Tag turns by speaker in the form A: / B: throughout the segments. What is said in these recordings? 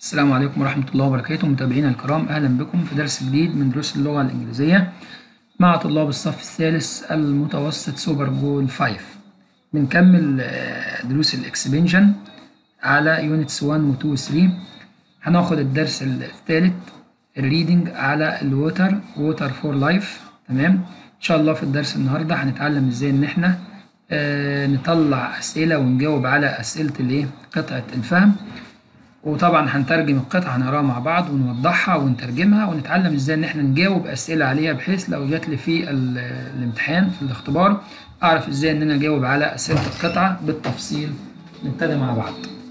A: السلام عليكم ورحمة الله وبركاته متابعينا الكرام أهلا بكم في درس جديد من دروس اللغة الإنجليزية مع طلاب الصف الثالث المتوسط سوبر جول 5 بنكمل آه، دروس الإكسبنجن على يونتس 1 و 2 و 3 هناخد الدرس الثالث الريدنج على الووتر ووتر فور لايف تمام إن شاء الله في الدرس النهاردة هنتعلم إزاي إن إحنا آه، نطلع أسئلة ونجاوب على أسئلة الإيه قطعة الفهم وطبعا هنترجم القطعة هنقراها مع بعض ونوضحها ونترجمها ونتعلم ازاي ان احنا نجاوب اسئلة عليها بحيث لو جات لي في ال- الامتحان في الاختبار اعرف ازاي ان انا اجاوب على اسئلة القطعة بالتفصيل نبتدي مع بعض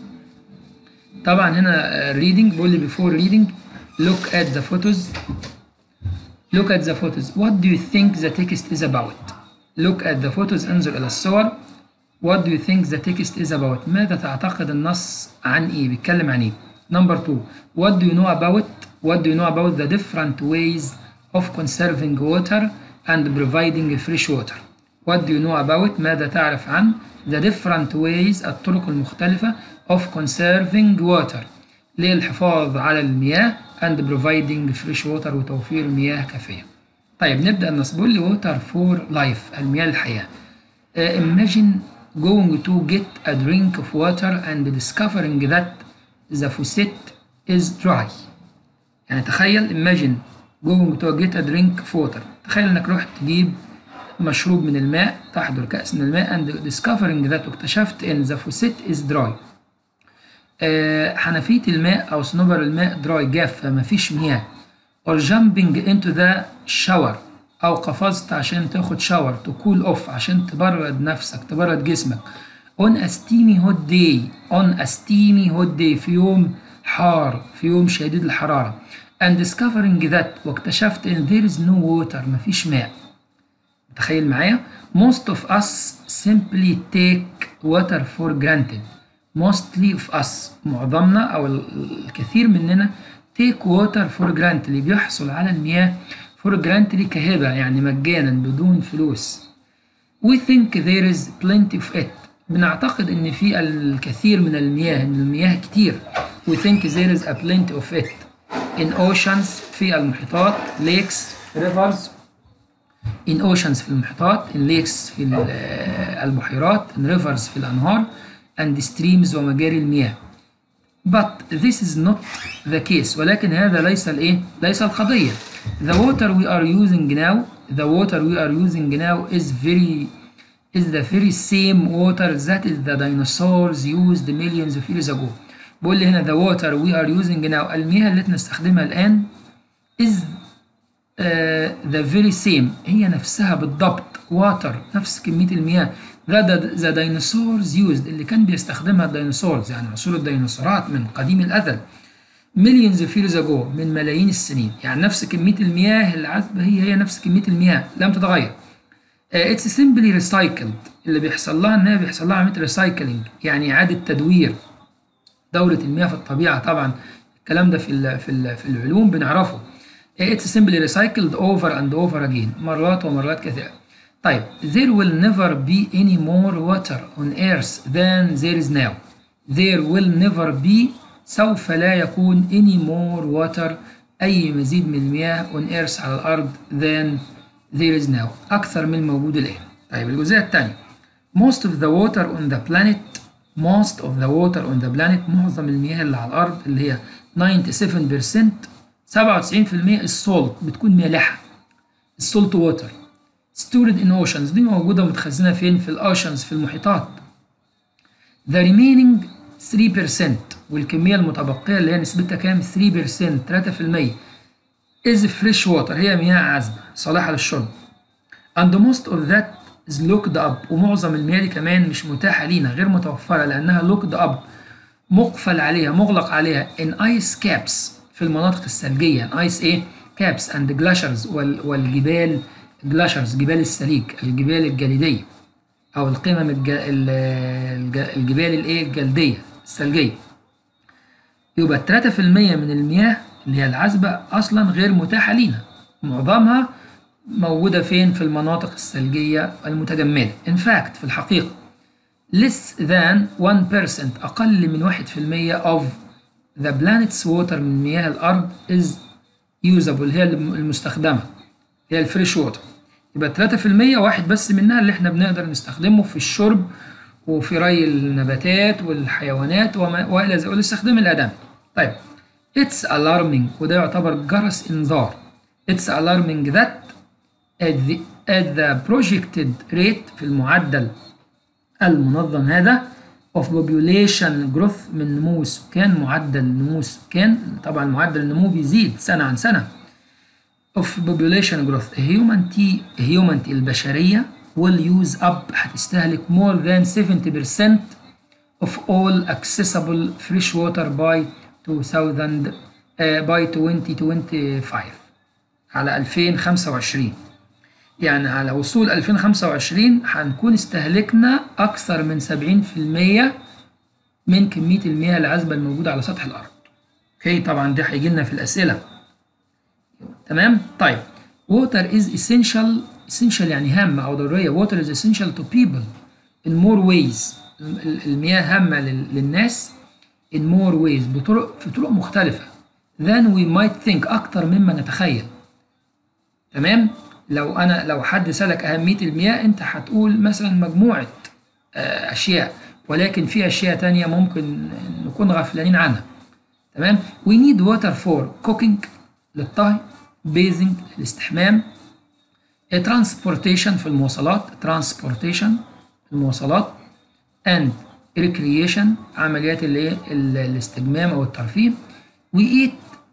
A: طبعا هنا reading بيقول لي before reading look at the photos look at the photos what do you think the text is about look at the photos انظر الى الصور What do you think the text is about? ماذا تعتقد النص عن إيه؟ بيتكلم عن إيه؟ Number two, what do you know about what do you know about the different ways of conserving water and providing fresh water? What do you know about ماذا تعرف عن the different ways الطرق المختلفة of conserving water للحفاظ على المياه and providing fresh water وتوفير مياه كافية. طيب نبدأ النص بيقول لي water for life المياه للحياة. Uh, imagine going to get a drink of water and discovering that the faucet is dry يعني تخيل imagine going to get a drink of water تخيل انك رحت تجيب مشروب من الماء تحضر كأس من الماء and discovering that واكتشفت ان the faucet is dry آه، حنفية الماء أو صنوبر الماء دراي جافة مفيش مياه or jumping into the shower أو قفزت عشان تاخد شاور to cool off عشان تبرد نفسك تبرد جسمك on a steamy hot day on a steamy hot day في يوم حار في يوم شديد الحرارة and discovering that واكتشفت ان there is no water مفيش ماء تخيل معايا most of us simply take water for granted mostly of us معظمنا او ال- الكثير مننا take water for granted اللي بيحصل على المياه for granted كهبة يعني مجانا بدون فلوس we think there is plenty of it بنعتقد ان في الكثير من المياه ان المياه كتير we think there is a plenty of it in oceans في المحيطات lakes rivers in oceans في المحيطات in lakes في ال- آه، البحيرات in rivers في الأنهار and streams ومجاري المياه but this is not the case ولكن هذا ليس الايه ليس القضية the water we are using now the water we are using now is very is the very same water that is the dinosaurs used millions of years ago بقول لي هنا the water we are using now المياه التي نستخدمها الآن is آه، the very same هي نفسها بالضبط water نفس كمية المياه that the, the dinosaurs used اللي كان بيستخدمها الديناصورز يعني عصور الديناصورات من قديم الأزل millions of years ago من ملايين السنين يعني نفس كمية المياه العذبة هي هي نفس كمية المياه لم تتغير آه، it's simply recycled اللي بيحصل لها انها بيحصل لها عملية recycling يعني إعادة تدوير دورة المياه في الطبيعة طبعا الكلام ده في ال في ال في العلوم بنعرفه It's simply recycled over and over again مرات ومرات كثيرة طيب there will never be any more water on earth than there is now there will never be سوف لا يكون any more water أي مزيد من المياه on earth على الأرض than there is now أكثر من الموجود الآن طيب الجزئية الثانية most of the water on the planet most of the water on the planet معظم المياه اللي على الأرض اللي هي 97% 97% السولت بتكون مالحة السولت ووتر stored in oceans دي موجودة متخزنة فين في الأوشنز في المحيطات the remaining 3% والكمية المتبقية اللي هي نسبتها كام 3% 3% is fresh water هي مياه عذبة صالحة للشرب and most of that is locked up ومعظم المياه دي كمان مش متاحة لينا غير متوفرة لأنها locked up مقفل عليها مغلق عليها in ice caps في المناطق الثلجية ice ايه caps and glaciers وال والجبال glaciers جبال الثليج الجبال الجليدية أو القمم الج... ال- الج- الجبال الايه الجلدية الثلجية يبقى 3% من المياه اللي هي العذبة أصلا غير متاحة لينا معظمها موجودة فين في المناطق الثلجية المتجمدة in fact في الحقيقة less than 1% أقل من 1% of the planet's water من مياه الأرض is usable هي المستخدمة هي الفريش ووتر يبقى 3% واحد بس منها اللي احنا بنقدر نستخدمه في الشرب وفي ري النباتات والحيوانات وما والى ذلك والاستخدام الآدمي. طيب it's alarming وده يعتبر جرس إنذار. it's alarming that at the, at the projected rate في المعدل المنظم هذا of population growth من نمو السكان معدل نمو السكان طبعا معدل النمو بيزيد سنة عن سنة of population growth humanity humanity البشرية will use up هتستهلك more than 70% of all accessible fresh water by 2000 uh, by 2025 على 2025 يعني على وصول 2025 هنكون استهلكنا أكثر من 70% من كمية المياه العذبة الموجودة على سطح الأرض. أوكي طبعا ده هيجي لنا في الأسئلة. تمام؟ طيب water is essential essential يعني هامة أو ضرورية water is essential to people in more ways المياه هامة للناس in more ways بطرق في طرق مختلفة than we might think أكتر مما نتخيل. تمام؟ لو انا لو حد سالك اهميه المياه انت هتقول مثلا مجموعه اشياء ولكن في اشياء تانية ممكن نكون غفلانين عنها تمام we need water for cooking للطهي bathing للاستحمام transportation في المواصلات transportation المواصلات and recreation عمليات اللي الاستجمام او الترفيه we eat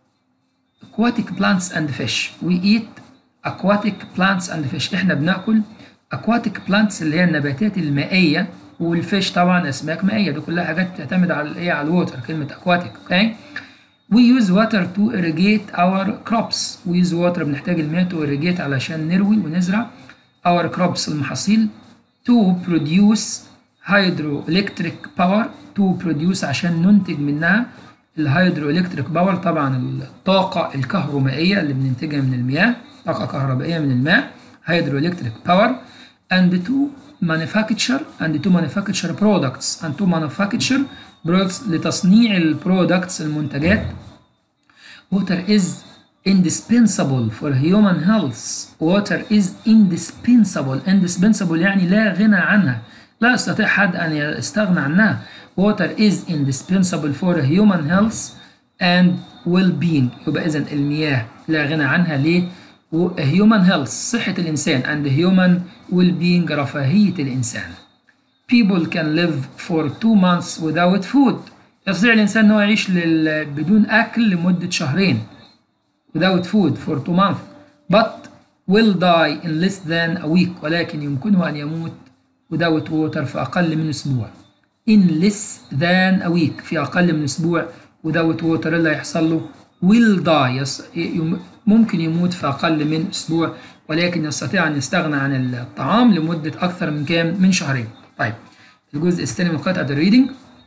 A: aquatic plants and fish we eat aquatic plants and fish احنا بناكل aquatic plants اللي هي النباتات المائيه والفيش طبعا اسماك مائيه دي كلها حاجات بتعتمد على ايه على الووتر كلمه aquatic اوكي we use water to irrigate our crops we use water بنحتاج المياه to irrigate علشان نروي ونزرع our crops المحاصيل to produce hydroelectric power to produce عشان ننتج منها الهيدروالكتريك باور طبعا الطاقة الكهرومائية اللي بننتجها من المياه طاقة كهربائية من الماء hydroelectric power and to manufacture and to manufacture products and to manufacture products لتصنيع البرودكتس المنتجات water is indispensable for human health water is indispensable indispensable يعني لا غنى عنها لا يستطيع حد أن يستغنى عنها water is indispensable for human health and well-being يبقى إذا المياه لا غنى عنها ليه human health صحة الإنسان and human well-being رفاهية الإنسان people can live for two months without food يستطيع الإنسان أنه يعيش لل... بدون أكل لمدة شهرين without food for two months but will die in less than a week ولكن يمكنه أن يموت without water في أقل من أسبوع in less than a week في أقل من أسبوع without water اللي هيحصل له will die يص... ممكن يموت في أقل من أسبوع ولكن يستطيع أن يستغنى عن الطعام لمدة أكثر من كام من شهرين طيب الجزء الثاني من قطعة الريدنج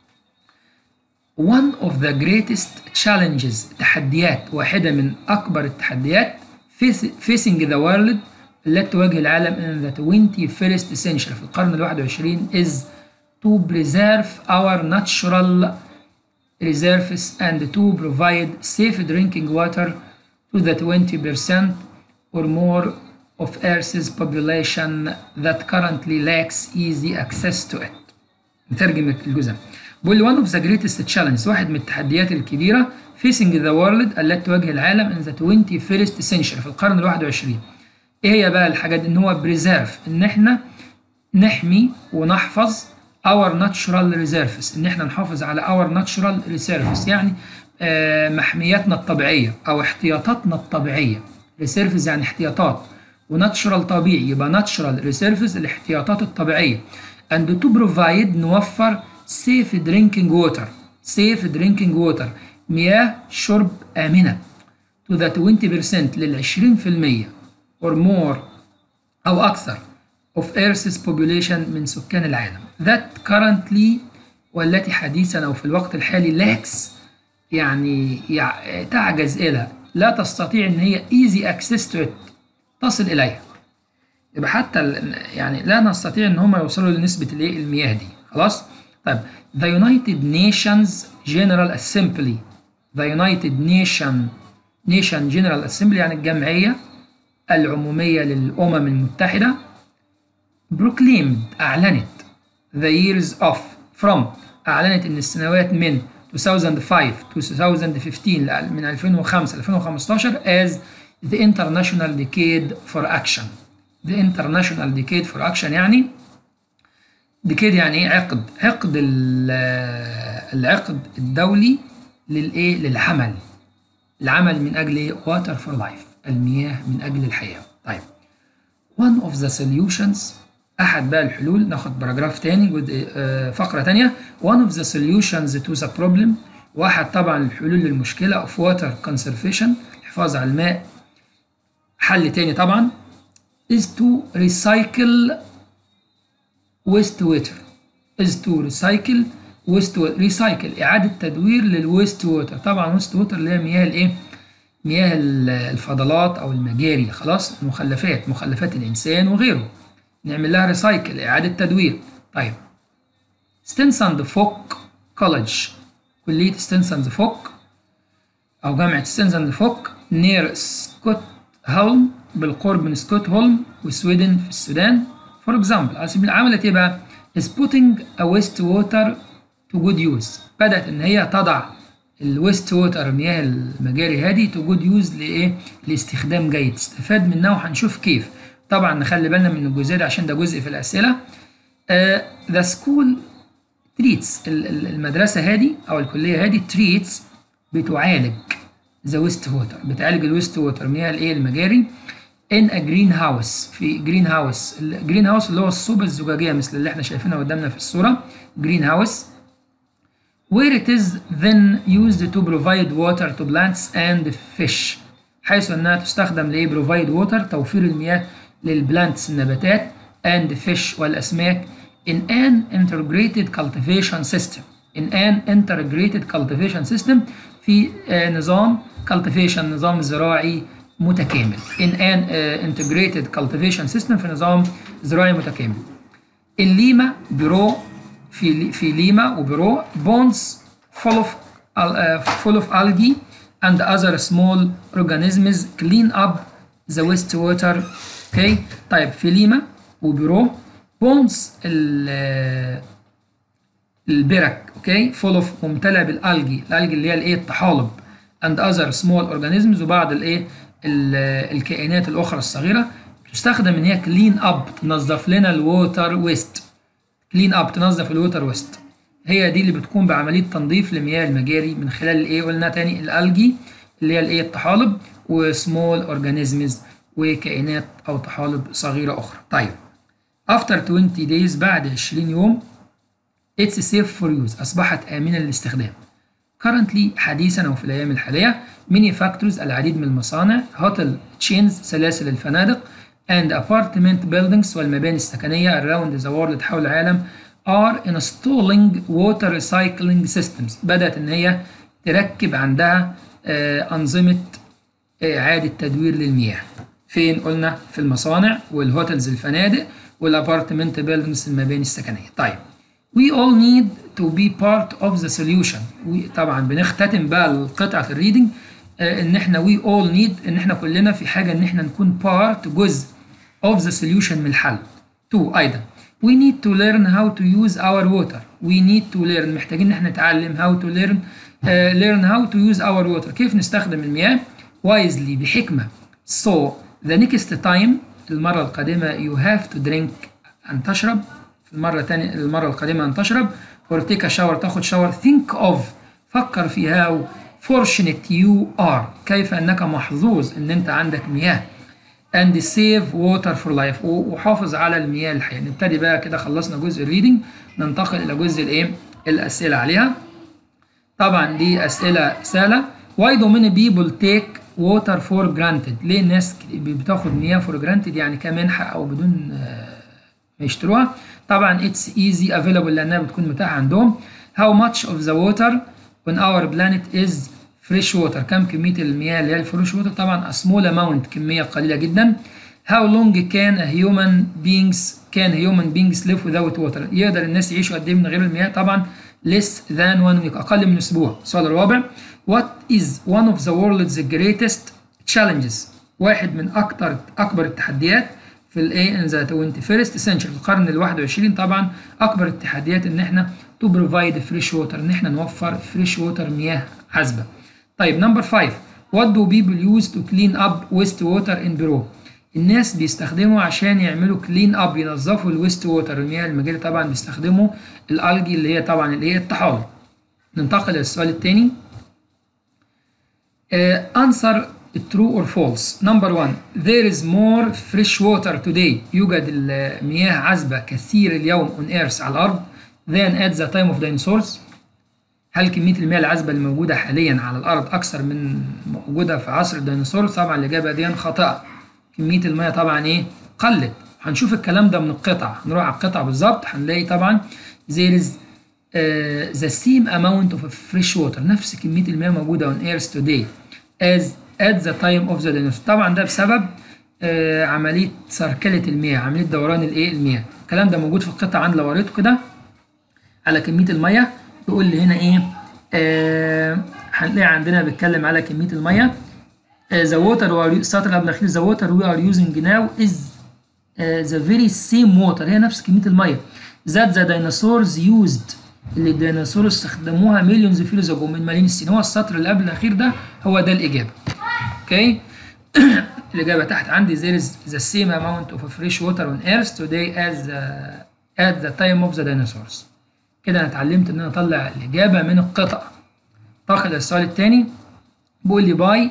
A: One of the greatest challenges تحديات واحدة من أكبر التحديات facing the world التي تواجه العالم in the 21st century في القرن الواحد وعشرين is to preserve our natural reserves and to provide safe drinking water to the 20% or more of Earth's population that currently lacks easy access to it. نترجم الجزء. بيقول one of the greatest challenges واحد من التحديات الكبيرة facing the world التي تواجه العالم in the 21st century في القرن الواحد وعشرين. ايه هي بقى الحاجات ان هو preserve ان احنا نحمي ونحفظ our natural reserves ان احنا نحافظ على our natural reserves يعني آه محمياتنا الطبيعية او احتياطاتنا الطبيعية reserves يعني احتياطات وناتشرال طبيعي يبقى natural reserves الاحتياطات الطبيعية and to provide نوفر safe drinking water safe drinking water مياه شرب آمنة to the 20% لل 20% or more أو أكثر of Earth's population من سكان العالم that currently والتي حديثا أو في الوقت الحالي lacks يعني, يعني تعجز إلى لا تستطيع إن هي easy access to it تصل إليها يبقى حتى يعني لا نستطيع إن هم يوصلوا لنسبة المياه دي خلاص طيب The United Nations General Assembly the United Nation Nation General Assembly يعني الجمعية العمومية للأمم المتحدة proclaimed أعلنت the years of from أعلنت إن السنوات من 2005 to 2015 من 2005 ل 2015 as the International Decade for Action the International Decade for Action يعني ديكيد يعني ايه عقد عقد العقد الدولي للايه للعمل العمل من اجل ايه water for life المياه من اجل الحياه طيب one of the solutions احد بقى الحلول ناخد باراجراف تاني جزء آه فقره تانية one of the solutions to the problem واحد طبعا الحلول للمشكله of water conservation الحفاظ على الماء حل تاني طبعا is to recycle waste water is to recycle waste water recycle إعادة تدوير للويست ووتر طبعا ويست ووتر اللي هي مياه الإيه؟ مياه الفضلات أو المجاري خلاص مخلفات مخلفات الإنسان وغيره نعمل لها ريسايكل إعادة تدوير طيب ستنساند فوك كولج كلية ستنساند فوك أو جامعة ستنساند فوك نير سكوت هولم بالقرب من سكوت هولم وسويدن في السودان فور اكزامبل على سبيل عملت ايه بقى؟ is putting a waste water to good use بدأت إن هي تضع الويست ووتر مياه المجاري هذه to good use لإيه؟ لاستخدام جيد استفاد منها وهنشوف كيف طبعا نخلي بالنا من الجزء ده عشان ده جزء في الأسئلة uh, the school treats المدرسة هذه أو الكلية هذه treats بتعالج the waste water بتعالج الويست ووتر مياه الإيه المجاري in a green house في جرين هاوس الجرين هاوس اللي هو الصوبة الزجاجية مثل اللي احنا شايفينها قدامنا في الصورة جرين هاوس where it is then used to provide water to plants and fish حيث انها تستخدم ل provide water توفير المياه للبلانتس النباتات and fish والاسماك in an integrated cultivation system in an integrated cultivation system في نظام cultivation نظام زراعي متكامل in an uh, integrated cultivation system في نظام زراعي متكامل. In ليما برو في في ليما وبرو bonds full of uh, full of algae and other small organisms clean up the wastewater. Okay طيب في ليما وبرو bonds البرك اوكي okay? full of ممتلئ بالالجي الالجي اللي هي الايه الطحالب and other small organisms وبعض الايه الكائنات الاخرى الصغيره تستخدم ان هي كلين اب تنظف لنا الووتر ويست كلين اب تنظف الووتر ويست هي دي اللي بتقوم بعمليه تنظيف لمياه المجاري من خلال الايه قلنا تاني الالجي اللي هي الايه الطحالب وسمول اورجانيزمز وكائنات او طحالب صغيره اخرى طيب after 20 days بعد 20 يوم it's safe for use اصبحت امنه للاستخدام currently حديثا وفي الايام الحاليه many factories العديد من المصانع هوتل تشينز سلاسل الفنادق and apartment buildings والمباني السكنية around the world حول العالم are installing water recycling systems بدأت إن هي تركب عندها آه أنظمة إعادة تدوير للمياه فين قلنا في المصانع والهوتلز الفنادق والابارتمنت بيلدينجز المباني السكنية طيب we all need to be part of the solution طبعا بنختتم بقى قطعة الريدنج ان احنا we all need ان احنا كلنا في حاجه ان احنا نكون part جزء of the solution من الحل. two ايضا we need to learn how to use our water. we need to learn محتاجين ان احنا نتعلم how to learn uh, learn how to use our water كيف نستخدم المياه wisely بحكمه. so the next time المره القادمه you have to drink ان تشرب في المره الثانيه المره القادمه ان تشرب or take a shower تاخد شاور think of فكر فيها fortunate you are كيف أنك محظوظ أن أنت عندك مياه and save water for life وحافظ على المياه الحياة نبتدي بقى كده خلصنا جزء الريدنج ننتقل إلى جزء الإيه الأسئلة عليها طبعا دي أسئلة سهلة why do many people take water for granted ليه الناس بتاخد مياه for granted يعني كمنحة أو بدون ما يشتروها طبعا it's easy available لأنها بتكون متاحة عندهم how much of the water on our planet is فريش ووتر كم كمية المياه اللي هي الفريش ووتر طبعا a small amount كمية قليلة جدا how long can a human beings can human beings live without water يقدر الناس يعيشوا قد ايه من غير المياه طبعا less than one week أقل من أسبوع السؤال الرابع what is one of the world's greatest challenges واحد من أكتر أكبر التحديات في الايه in the 21st century في القرن ال 21 طبعا أكبر التحديات إن إحنا to provide fresh water إن إحنا نوفر fresh water مياه عذبة طيب نمبر 5 what do people use to clean up waste water in Peru الناس بيستخدموا عشان يعملوا كلين اب ينظفوا الويست ووتر المياه المجاري طبعا بيستخدموا الالجي اللي هي طبعا اللي هي الطحالب ننتقل للسؤال الثاني انسر true or false number one there is more fresh water today يوجد المياه عذبة كثير اليوم on earth على الأرض than at the time of dinosaurs هل كمية المياه العذبة الموجودة حاليا على الأرض أكثر من موجودة في عصر الديناصور طبعا الإجابة دي خاطئة كمية المياه طبعا إيه قلت هنشوف الكلام ده من القطع هنروح على القطع بالظبط هنلاقي طبعا there is uh, the same amount of fresh water نفس كمية المياه موجودة on earth today as at the time of the dinosaur طبعا ده بسبب آه عملية سركلة المياه عملية دوران الايه المياه الكلام ده موجود في القطعة عند لو قريته كده على كمية المياه بيقول لي هنا ايه آه هنلاقي عندنا بيتكلم على كمية المياه آه the water we are السطر اللي قبل الأخير the water we are using now is uh, the very same water هي نفس كمية المياه that the dinosaurs used اللي الديناصور استخدموها مليونز of years ago من ملايين السنين هو السطر اللي قبل الأخير ده هو ده الإجابة اوكي الإجابة تحت عندي there is the same amount of fresh water on earth today as uh, at the time of the dinosaurs كده أنا اتعلمت إن أنا أطلع الإجابة من القطع انتقل للسؤال التاني بيقول لي باي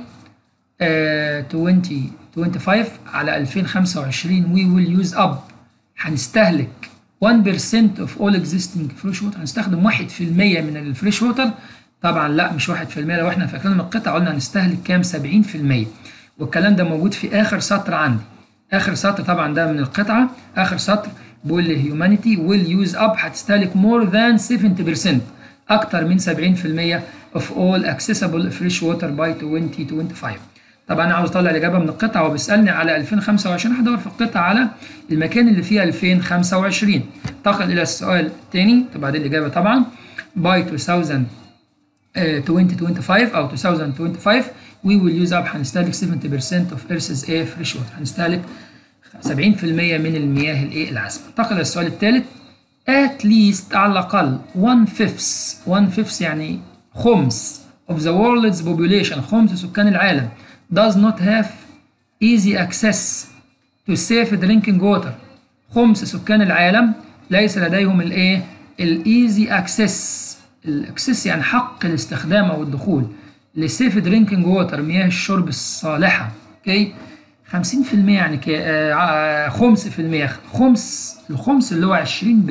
A: uh, 20 25 على 2025 we will use up هنستهلك 1% of all existing fresh water هنستخدم 1% من الفريش ووتر طبعا لا مش 1% لو احنا فاكرين من القطع قلنا هنستهلك كام 70% والكلام ده موجود في اخر سطر عندي اخر سطر طبعا ده من القطعه اخر سطر بيقول لي هيومانيتي ويل يوز اب هتستهلك مور ذان 70% اكتر من 70% of all accessible fresh water by 2025 طبعا انا عاوز اطلع الاجابه من القطعه وبيسالني على 2025 هدور في القطعه على المكان اللي فيه 2025 انتقل الى السؤال الثاني بعدين الاجابه طبعا باي 2000 2025 او 2025 we will use up هنستهلك 70% of Earth's air fresh water هنستهلك 70% من المياه الايه العذبه انتقل للسؤال الثالث at least على الاقل 1 fifth 1 fifth يعني خمس of the world's population خمس سكان العالم does not have easy access to safe drinking water خمس سكان العالم ليس لديهم الايه الايزي اكسس الاكسس يعني حق الاستخدام او الدخول لسيف درينكينج ووتر مياه الشرب الصالحه اوكي 50% يعني كي آه خمس في المية خمس الخمس اللي هو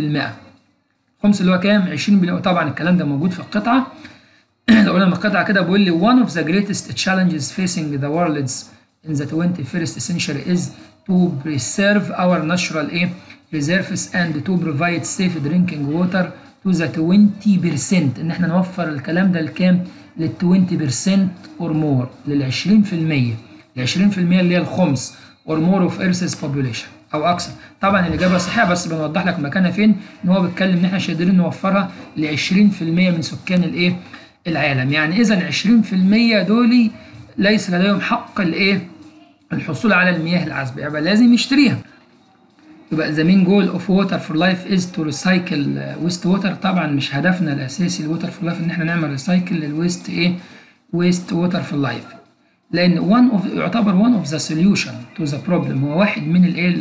A: 20% خمس اللي هو كام 20% طبعا الكلام ده موجود في القطعه لو قلنا من القطعه كده بيقول لي one of the greatest challenges facing the world in the 21st century is to preserve our natural air reserves and to provide safe drinking water to the 20% ان احنا نوفر الكلام ده لكام لل 20% or more لل 20% ال 20% اللي هي الخمس or more of Earth's population او اكثر طبعا الاجابه صحيحه بس بنوضح لك مكانها فين ان هو بيتكلم ان احنا مش قادرين نوفرها ل 20% من سكان الايه العالم يعني اذا 20% دول ليس لديهم حق الايه الحصول على المياه العذبه يبقى لازم يشتريها يبقى the main goal of water for life is to recycle waste water طبعا مش هدفنا الاساسي الووتر فور لايف ان احنا نعمل ريسايكل للويست ايه waste water for life لان one of يعتبر one of the solution to the problem هو واحد من الايه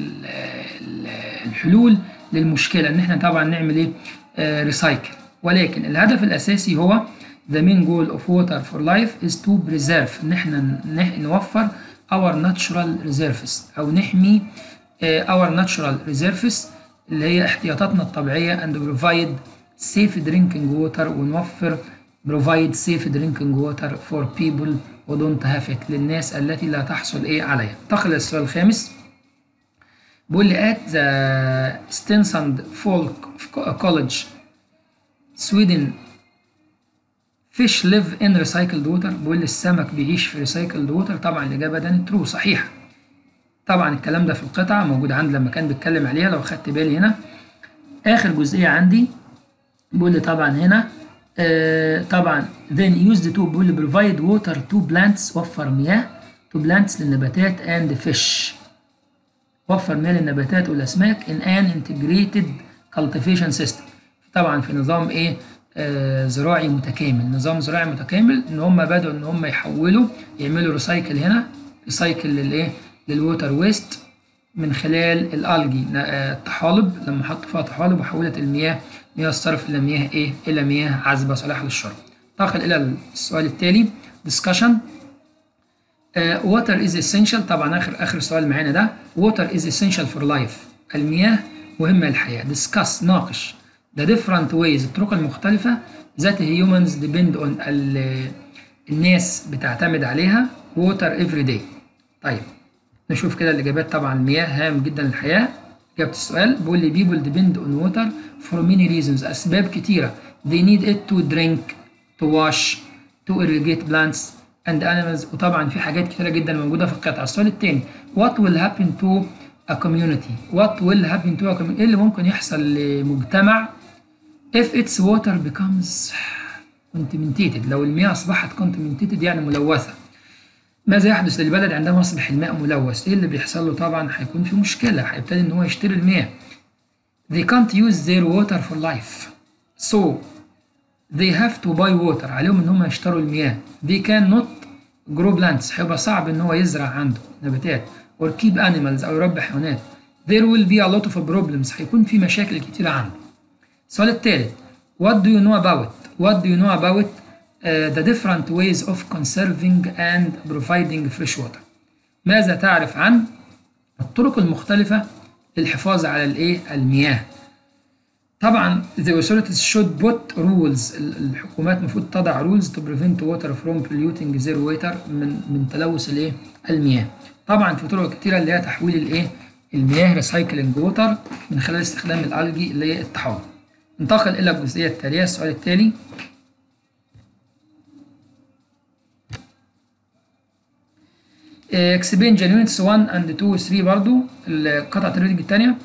A: الحلول للمشكله ان احنا طبعا نعمل ايه ريسايكل ولكن الهدف الاساسي هو the main goal of water for life is to preserve ان احنا نوفر our natural reserves او نحمي our natural reserves اللي هي احتياطاتنا الطبيعية and provide safe drinking water ونوفر provide safe drinking water for people who don't have it للناس التي لا تحصل ايه عليها انتقل للسؤال الخامس بيقول لي at the Stensund Folk College Sweden fish live in recycled water بيقول لي السمك بيعيش في recycled water طبعا الإجابة ده ترو صحيحة طبعا الكلام ده في القطعة موجود عندي لما كان بيتكلم عليها لو خدت بالي هنا آخر جزئية عندي بيقول لي طبعا هنا آه طبعا then used to بيقول لي provide water to plants وفر مياه to plants للنباتات and fish وفر مياه للنباتات والاسماك in an integrated cultivation system طبعا في نظام ايه آه زراعي متكامل نظام زراعي متكامل ان هم بدأوا ان هم يحولوا يعملوا ريسايكل هنا ريسايكل للايه للووتر ويست من خلال الالجي الطحالب لما حطوا فيها طحالب وحولت المياه مياه الصرف الى مياه ايه الى مياه عذبه صالحه للشرب ننتقل الى السؤال التالي discussion water is essential طبعا اخر اخر سؤال معانا ده water is essential for life المياه مهمه للحياه discuss ناقش the different ways الطرق المختلفه that humans depend on الناس بتعتمد عليها water every day طيب نشوف كده الاجابات طبعا المياه هام جدا للحياه اجابه السؤال بيقول لي people depend on water for many reasons اسباب كتيره they need it to drink to wash to irrigate plants and animals وطبعا في حاجات كتيره جدا موجوده في القطعه السؤال الثاني what will happen to a community what will happen to a community ايه اللي ممكن يحصل لمجتمع if its water becomes contaminated لو المياه اصبحت contaminated يعني ملوثه ماذا يحدث للبلد عندما يصبح الماء ملوث؟ ايه اللي بيحصل له؟ طبعا هيكون في مشكله هيبتدي ان هو يشتري المياه. They can't use their water for life. So they have to buy water عليهم ان هم يشتروا المياه. They cannot grow plants هيبقى صعب ان هو يزرع عنده نباتات or keep animals او يربي حيوانات. There will be a lot of problems هيكون في مشاكل كتيرة عنده. السؤال الثالث What do you know about? What do you know about Uh, the different ways of conserving and providing fresh water. ماذا تعرف عن الطرق المختلفة للحفاظ على الايه المياه طبعا the authorities should put rules الحكومات المفروض تضع rules to prevent water from polluting their water من من تلوث الايه المياه طبعا في طرق كتيرة اللي هي تحويل الايه المياه ريسايكلينج ووتر من خلال استخدام الالجي اللي هي الطحالب ننتقل الى الجزئية التالية السؤال التالي اكسبين جانيونتس 1 اند 2 و 3 برضو قطعة الريدنج الثانية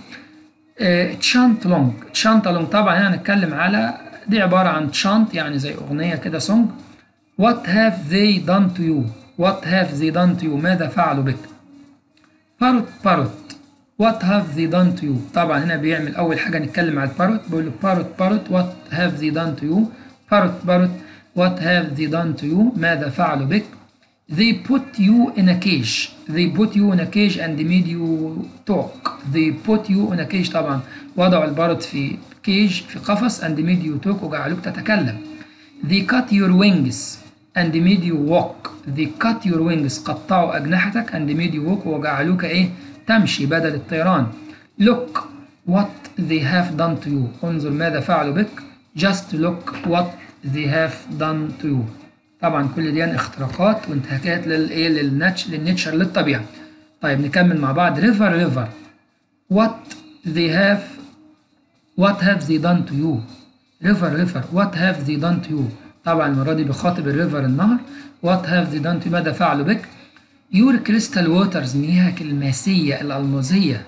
A: تشانت لونج تشانت لونج طبعا هنا هنتكلم على دي عبارة عن تشانت يعني زي أغنية كده سونج What have they done to you What have they done to you ماذا فعلوا بك باروت باروت What have they done to you طبعا هنا بيعمل أول حاجة نتكلم على الباروت بيقول له باروت باروت What have they done to you باروت باروت What have they done to you ماذا فعلوا بك They put you in a cage. They put you in a cage and made you talk. They put you in a cage طبعا وضعوا البارد في كيج في قفص and made you talk وجعلوك تتكلم. They cut your wings and made you walk. They cut your wings قطعوا أجنحتك and made you walk وجعلوك إيه تمشي بدل الطيران. Look what they have done to you. انظر ماذا فعلوا بك. Just look what they have done to you. طبعا كل دي اختراقات وانتهاكات للايه للناتش للنيتشر للطبيعه طيب نكمل مع بعض ريفر ريفر what they have what have they done to you ريفر ريفر what have they done to you طبعا المره دي بخاطب الريفر النهر what have they done to you ماذا فعلوا بك your crystal waters مياهك الماسيه الالمازيه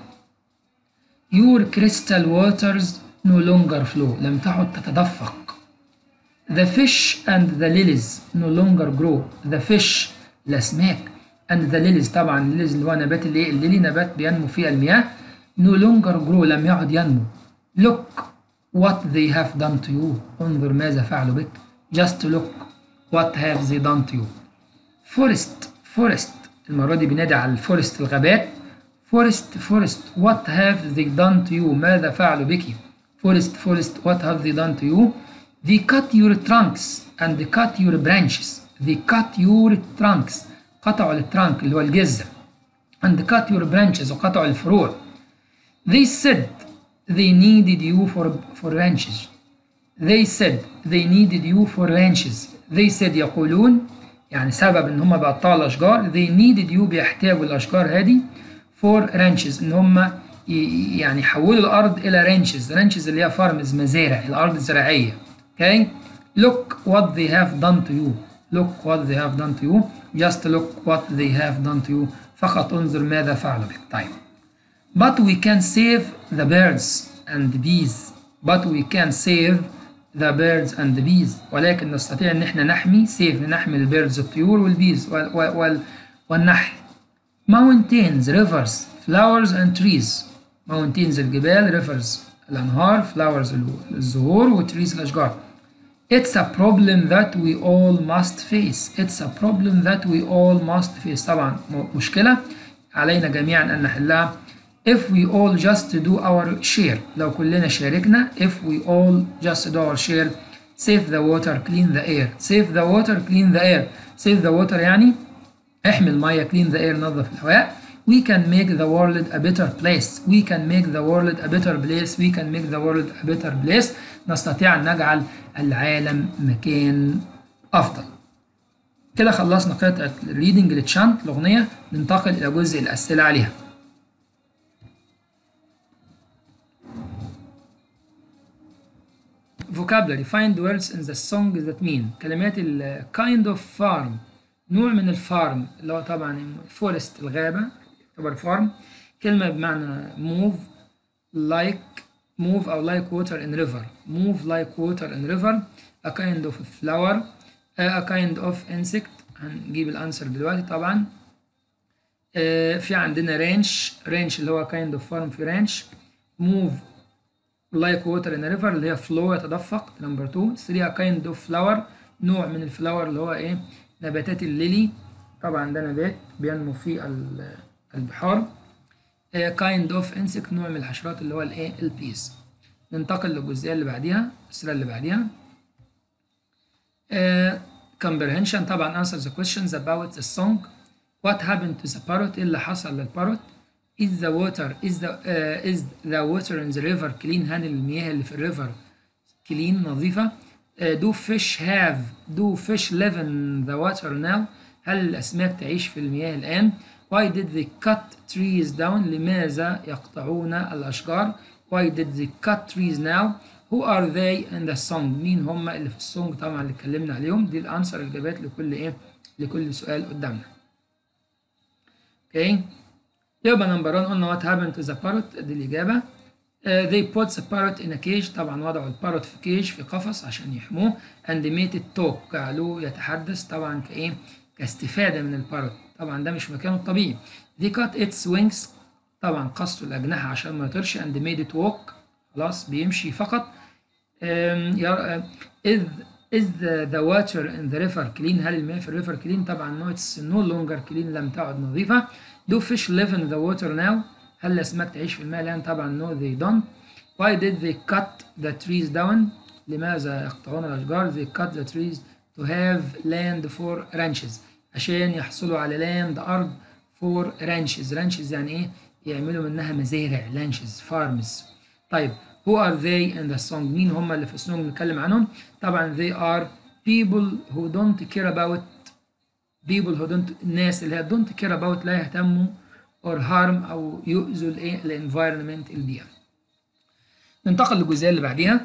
A: your crystal waters no longer flow لم تعد تتدفق The fish and the lilies no longer grow. The fish الأسماك and the lilies طبعا الليليز اللي هو نبات الايه؟ الليلي نبات بينمو في المياه no longer grow لم يعد ينمو. Look what they have done to you. انظر ماذا فعلوا بك. Just look what have they done to you. Forest forest المرة دي بنادي على الفورست الغابات. Forest forest what have they done to you. ماذا فعلوا بك. Forest forest what have they done to you. They cut your trunks and they cut your branches. They cut your trunks. قطعوا الترانك اللي هو الجذع. And cut your branches وقطعوا الفروع. They said they needed you for, for branches. They said they needed you for branches. They said يقولون يعني سبب ان هم بيقطعوا الاشجار they needed you بيحتاجوا الاشجار هذه for ranches ان هم يعني يحولوا الارض الى ranches ranches اللي هي فارمز مزارع الارض الزراعيه Okay? Look what they have done to you. Look what they have done to you. Just look what they have done to you. فقط انظر ماذا فعلوا بك. طيب. But we can save the birds and bees. But we can save the birds and the bees ولكن نستطيع ان احنا نحمي سيف نحمي البيردز الطيور والبيز وال وال والنحل mountains rivers flowers and trees mountains الجبال rivers الأنهار flowers الزهور وتريز الأشجار It's a problem that we all must face. It's a problem that we all must face. طبعا مشكلة علينا جميعا أن نحلها. If we all just do our share. لو كلنا شاركنا. If we all just do our share. Save the water, clean the air. Save the water, clean the air. Save the water يعني احمي المية clean the air نظف الهواء. We can make the world a better place. We can make the world a better place. We can make the world a better place. نستطيع أن نجعل العالم مكان أفضل. كده خلصنا قطعة الريدنج لتشانت الأغنية ننتقل إلى جزء الأسئلة عليها. vocabulary find words in the song that mean كلمات ال kind of farm نوع من الفارم اللي هو طبعا فورست الغابة يعتبر فارم كلمة بمعنى move like move أو like water in river move like water in river a kind of flower a kind of insect هنجيب الانسر دلوقتي طبعا في عندنا رانش رانش اللي هو kind of farm في رانش move like water in a river اللي هي flow يتدفق نمبر 2 3 a kind of flower نوع من الفلاور اللي هو ايه نباتات الليلي طبعا ده نبات بينمو في البحار kind of insect نوع من الحشرات اللي هو الايه البيس ننتقل للجزئيه اللي بعديها السؤال اللي بعديها comprehension طبعا answer the questions about the song what happened to the parrot ايه اللي حصل للباروت is the water is the uh, is the water in the river clean هل المياه اللي في الريفر clean نظيفة uh, do fish have do fish live in the water now هل الأسماك تعيش في المياه الآن why did they cut trees down لماذا يقطعون الأشجار why did they cut trees now who are they in the song مين هم اللي في السونج طبعا اللي اتكلمنا عليهم دي الانسر الاجابات لكل ايه لكل سؤال قدامنا اوكي okay. يبقى نمبر 1 قلنا what happened to the parrot دي الإجابة uh, they put the parrot in a cage طبعا وضعوا الباروت في كيج في قفص عشان يحموه and made it talk جعلوه يتحدث طبعا كإيه كاستفادة من الباروت طبعا ده مش مكانه الطبيعي they cut its wings طبعا قصوا الأجنحة عشان ما يطيرش and made it walk خلاص بيمشي فقط um, is is the, the water in the river clean هل المياه في الريفر clean طبعا no it's no longer clean لم تعد نظيفة Do fish live in the water now? هل الأسماك تعيش في الماء الآن؟ طبعا no they don't. Why did they cut the trees down? لماذا يقطعون الأشجار؟ They cut the trees to have land for ranches. عشان يحصلوا على land أرض for ranches. ranches يعني إيه؟ يعملوا منها مزارع ranches farms. طيب who are they in the song؟ مين هم اللي في السونج نتكلم عنهم؟ طبعا they are people who don't care about people who don't الناس اللي هي don't care about لا يهتموا or harm أو يؤذوا الايه الانفايرمنت البيئة. ننتقل للجزئية اللي بعديها.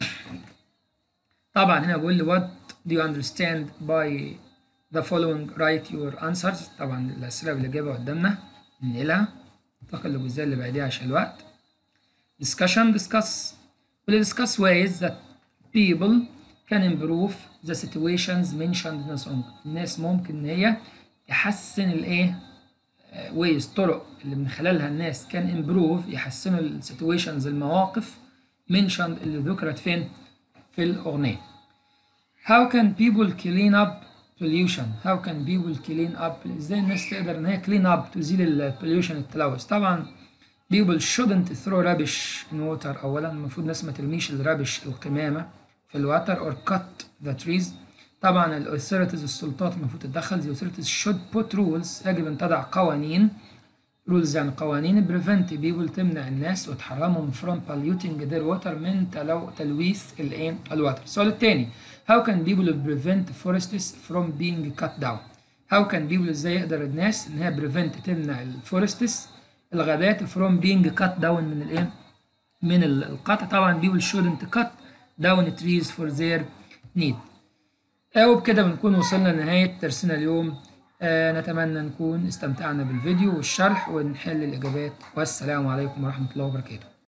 A: طبعا هنا بيقول لي what do you understand by the following write your answers طبعا الأسئلة والإجابة قدامنا ننقلها. ننتقل للجزئية اللي بعديها عشان الوقت. discussion discuss will discuss ways that people can improve the situations mentioned in the song الناس ممكن ان هي تحسن الايه ويز طرق اللي من خلالها الناس كان امبروف يحسنوا السيتويشنز المواقف mentioned اللي ذكرت فين في الاغنيه how can people clean up pollution how can people clean up ازاي الناس تقدر ان هي clean up تزيل البوليوشن التلوث طبعا people shouldn't throw rubbish in water اولا المفروض الناس ما ترميش الربش القمامه في الواتر or cut the trees طبعا الاثوريتيز السلطات المفروض تتدخل the authorities should put rules يجب ان تضع قوانين rules يعني قوانين prevent people تمنع الناس وتحرمهم from polluting their water من تلو تلويث الايه الواتر السؤال الثاني how can people prevent forests from being cut down how can people ازاي يقدر الناس ان هي prevent تمنع الفورستس الغابات from being cut down من الايه من القطع طبعا people shouldn't cut down trees for their need وبكده بنكون وصلنا لنهاية درسنا اليوم آه نتمنى نكون استمتعنا بالفيديو والشرح ونحل الإجابات والسلام عليكم ورحمة الله وبركاته